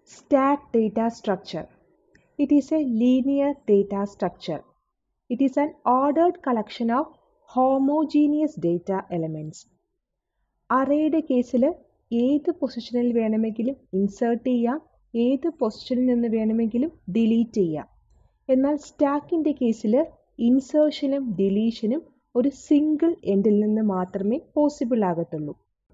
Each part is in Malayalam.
Stack data structure. It is a linear data structure. It is an ordered collection of homogeneous data elements. അറേയുടെ കേസിൽ ഏത് പൊസിഷനിൽ വേണമെങ്കിലും ഇൻസേർട്ട് ചെയ്യാം ഏത് പൊസിഷനിൽ നിന്ന് വേണമെങ്കിലും ഡിലീറ്റ് ചെയ്യാം എന്നാൽ സ്റ്റാക്കിൻ്റെ കേസിൽ ഇൻസേർഷനും ഡിലീഷനും ഒരു സിംഗിൾ എൻഡിൽ നിന്ന് മാത്രമേ പോസിബിൾ ആകത്തുള്ളൂ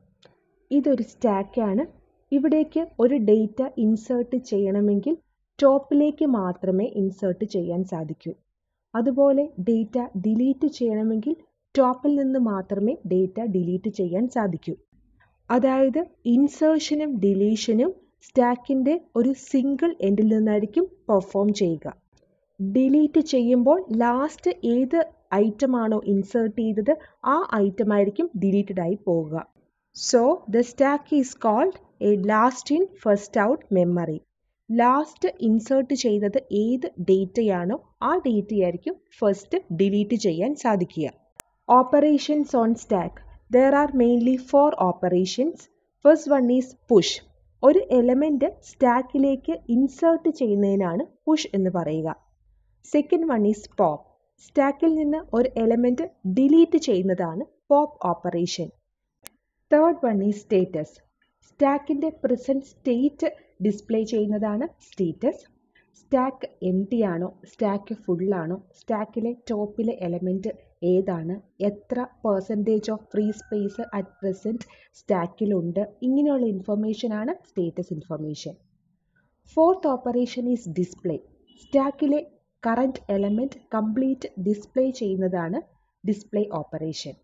ഇതൊരു സ്റ്റാക്കാണ് ഇവിടേക്ക് ഒരു ഡേറ്റ ഇൻസേർട്ട് ചെയ്യണമെങ്കിൽ ടോപ്പിലേക്ക് മാത്രമേ ഇൻസേർട്ട് ചെയ്യാൻ സാധിക്കൂ അതുപോലെ ഡേറ്റ ഡിലീറ്റ് ചെയ്യണമെങ്കിൽ ടോപ്പിൽ നിന്ന് മാത്രമേ ഡേറ്റ ഡിലീറ്റ് ചെയ്യാൻ സാധിക്കൂ അതായത് ഇൻസേർഷനും ഡിലീഷനും സ്റ്റാക്കിൻ്റെ ഒരു സിംഗിൾ എൻഡിൽ നിന്നായിരിക്കും പെർഫോം ചെയ്യുക ഡിലീറ്റ് ചെയ്യുമ്പോൾ ലാസ്റ്റ് ഏത് ഐറ്റം ആണോ ഇൻസേർട്ട് ചെയ്തത് ആ ഐറ്റം ആയിരിക്കും ഡിലീറ്റഡ് ആയി പോവുക so the stack is called a last in first out memory last insert ചെയ്തത് ഏത് ഡേറ്റയാണോ ആ ഡേറ്റയായിരിക്കും ഫസ്റ്റ് ഡിലീറ്റ് ചെയ്യാൻ സാധിക്കുക operations on stack there are mainly four operations first one is push ഒരു എലമെൻറ്റ് സ്റ്റാക്കിലേക്ക് ഇൻസേർട്ട് ചെയ്യുന്നതിനാണ് പുഷ് എന്ന് പറയുക സെക്കൻഡ് വൺ ഈസ് പോപ്പ് സ്റ്റാക്കിൽ നിന്ന് ഒരു എലമെൻറ്റ് ഡിലീറ്റ് ചെയ്യുന്നതാണ് pop operation third one is status സ്റ്റാക്കിൻ്റെ പ്രസൻറ്റ് സ്റ്റേറ്റ് ഡിസ്പ്ലേ ചെയ്യുന്നതാണ് സ്റ്റേറ്റസ് സ്റ്റാക്ക് എം ടി ആണോ സ്റ്റാക്ക് ഫുള്ളാണോ സ്റ്റാക്കിലെ ടോപ്പിലെ എലമെൻറ്റ് ഏതാണ് എത്ര percentage of free space at present സ്റ്റാക്കിലുണ്ട് ഇങ്ങനെയുള്ള ഇൻഫർമേഷനാണ് status information fourth operation is display സ്റ്റാക്കിലെ കറൻറ്റ് എലമെൻറ്റ് കംപ്ലീറ്റ് ഡിസ്പ്ലേ ചെയ്യുന്നതാണ് display operation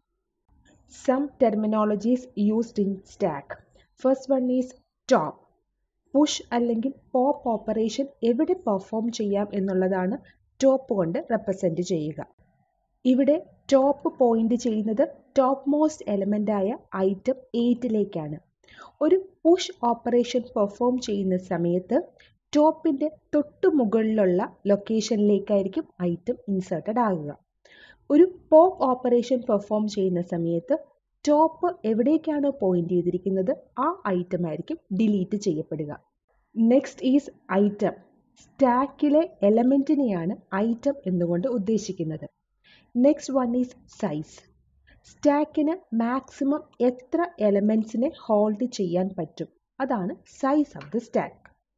some terminologies used in stack first one is top push അല്ലെങ്കിൽ പോപ്പ് ഓപ്പറേഷൻ എവിടെ പെർഫോം ചെയ്യാം എന്നുള്ളതാണ് ടോപ്പ് കൊണ്ട് റെപ്രസെൻറ്റ് ചെയ്യുക ഇവിടെ ടോപ്പ് പോയിന്റ് ചെയ്യുന്നത് ടോപ്പ് മോസ്റ്റ് എലമെൻ്റായ ഐറ്റം എയ്റ്റിലേക്കാണ് ഒരു പുഷ് ഓപ്പറേഷൻ പെർഫോം ചെയ്യുന്ന സമയത്ത് ടോപ്പിൻ്റെ തൊട്ടു മുകളിലുള്ള ലൊക്കേഷനിലേക്കായിരിക്കും ഐറ്റം ഇൻസേർട്ടഡ് ആകുക ഒരു പോപ്പ് ഓപ്പറേഷൻ പെർഫോം ചെയ്യുന്ന സമയത്ത് ടോപ്പ് എവിടേക്കാണോ പോയിന്റ് ചെയ്തിരിക്കുന്നത് ആ ഐറ്റം ആയിരിക്കും ഡിലീറ്റ് ചെയ്യപ്പെടുക നെക്സ്റ്റ് ഈസ് ഐറ്റം സ്റ്റാക്കിലെ എലമെൻറ്റിനെയാണ് ഐറ്റം എന്നുകൊണ്ട് ഉദ്ദേശിക്കുന്നത് നെക്സ്റ്റ് വൺ ഈസ് സൈസ് സ്റ്റാക്കിന് മാക്സിമം എത്ര എലമെൻറ്റ്സിനെ ഹോൾഡ് ചെയ്യാൻ പറ്റും അതാണ് size of the stack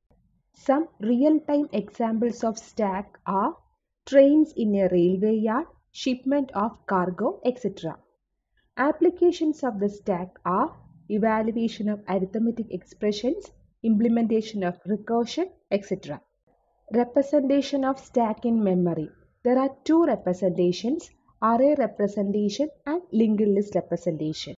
some real time examples of stack are trains in a railway yard shipment of cargo, etc. Applications of the stack are evaluation of arithmetic expressions, implementation of recursion, etc. Representation of stack in memory. There are two representations, array representation and linked list representation.